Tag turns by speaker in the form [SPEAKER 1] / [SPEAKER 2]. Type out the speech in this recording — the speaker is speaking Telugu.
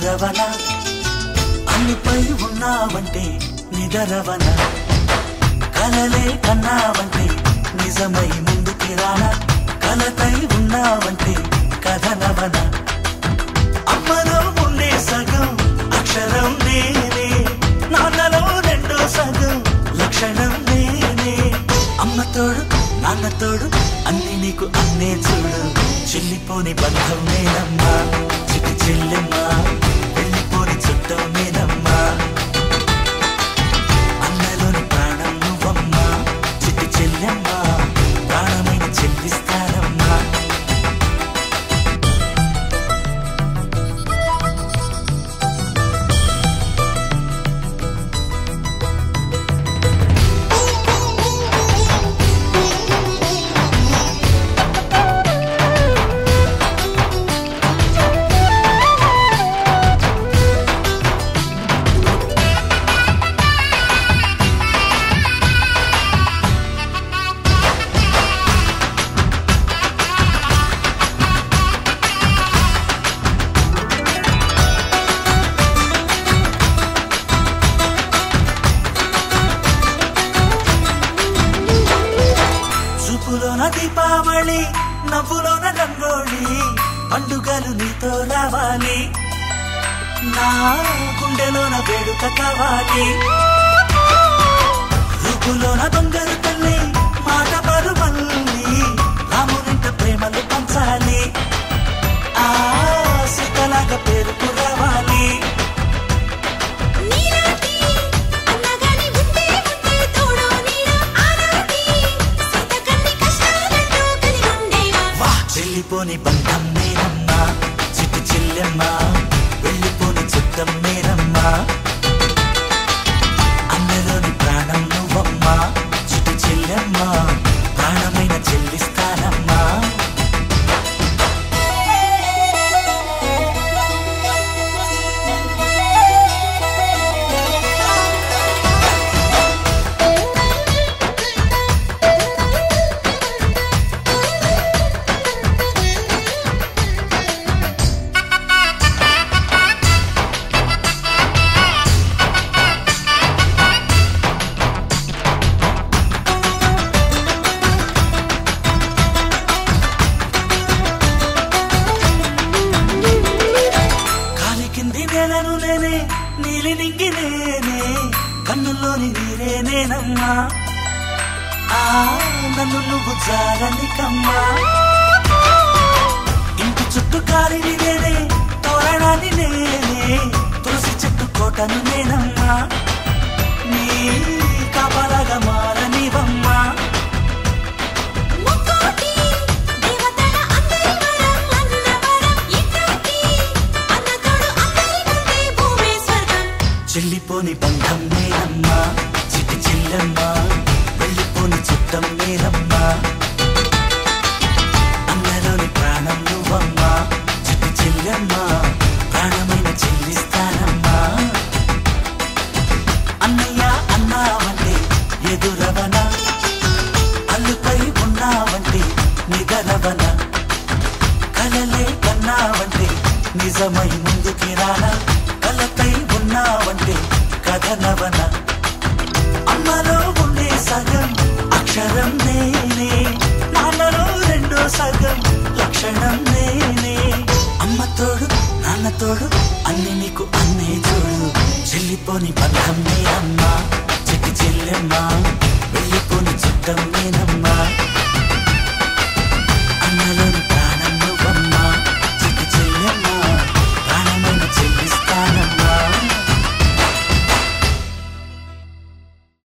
[SPEAKER 1] ఎదురవన అన్నిపై ఉన్నావంటే నిదరవన కలలే కన్నావంటే నిజమై ముందుకి రానా కలతై ఉన్నావంటే కథనవన అమ్మలో ఉండే సగం అక్షరం నేనే నాన్నలో రెండో సగం లక్షణం నేనే అమ్మ తోడు నాన్న తోడు అన్ని నీకు అన్నే చూడు చెల్లిపోని బంధం నేనమ్మా చిటి చెల్లెమ్మా వెళ్ళిపోని చుట్టం నేనమ్మా అన్నలోని ప్రాణం నువ్వమ్మా చిట్టి చెల్లెమ్మా ప్రాణమైన చెల్లిస్తానమ్మా చూపులోన దీపావళి నవ్వులోన రంగోళి పండుగలు నీతో రావాలి నా గుండెలోన వేడుక కావాలి రూపులోన బంగారు తల్లి మాట పరుమల్లి రామునింట ప్రేమలు పంచాలి ఆ సీతలాగా పేరుకు రావాలి
[SPEAKER 2] నీలాంటి అన్నగాని ఉంటే ఉంటే తోడు నీడ ఆనాటి సీత కన్ని కష్టాలంటూ కలిగి ఉండేవా
[SPEAKER 1] వా చెల్లిపోని బంధం నేనమ్మా చిట్టి చెల్లెమ్మా వెళ్ళిపోని చుట్టం నేనమ్మా అన్నలోని ప్రాణం నువ్వమ్మా చిట్టి చెల్లెమ్మా ప్రాణమైన చెల్లిస్తానమ్మా కాలి కింది నేలను నేనే నీలి నింగి నేనే కన్నుల్లోని నీరే నేనమ్మా ఆ నన్ను నువ్వు జాలని కమ్మా ఇంటి చుట్టూ కాలిని నేనే తోరణాన్ని నేనే తులసి చెట్టు కోటను నేనమ్మా నీ కాపలాగా మారనివమ్మా
[SPEAKER 2] ముక్కోటి దేవతల అందరి వరం అన్న వరం ఇట్లాంటి అన్న తోడు అందరికంటే భూమే స్వర్గం
[SPEAKER 1] చెల్లిపోని బంధం నేనమ్మా చిట్టి చెల్లెమ్మా వెళ్ళిపోని చుట్టం నేనమ్మా అన్నలోని ప్రాణం నువ్వమ్మా చిట్టి చెల్లెమ్మా ప్రాణమైన చెల్లిస్తానమ్మా అన్నయ్య అన్నావంటే ఎదురవన అల్లుపై ఉన్నావంటే నిగరవన కలలే కన్నావంటే నిజమై ముందుకి రానా కలకై ఉన్నావంటే కథనవన అమ్మలో ఉండే సగం అక్షరం నేనే నాన్నలో రెండో సగం లక్షణం నేనే అమ్మ తోడు నాన్న తోడు అన్ని నీకు అన్నే చూడు చెల్లిపోని బంధం నేనమ్మా చిట్టి చెల్లెమ్మా వెళ్ళిపోని చుట్టం నేనమ్మా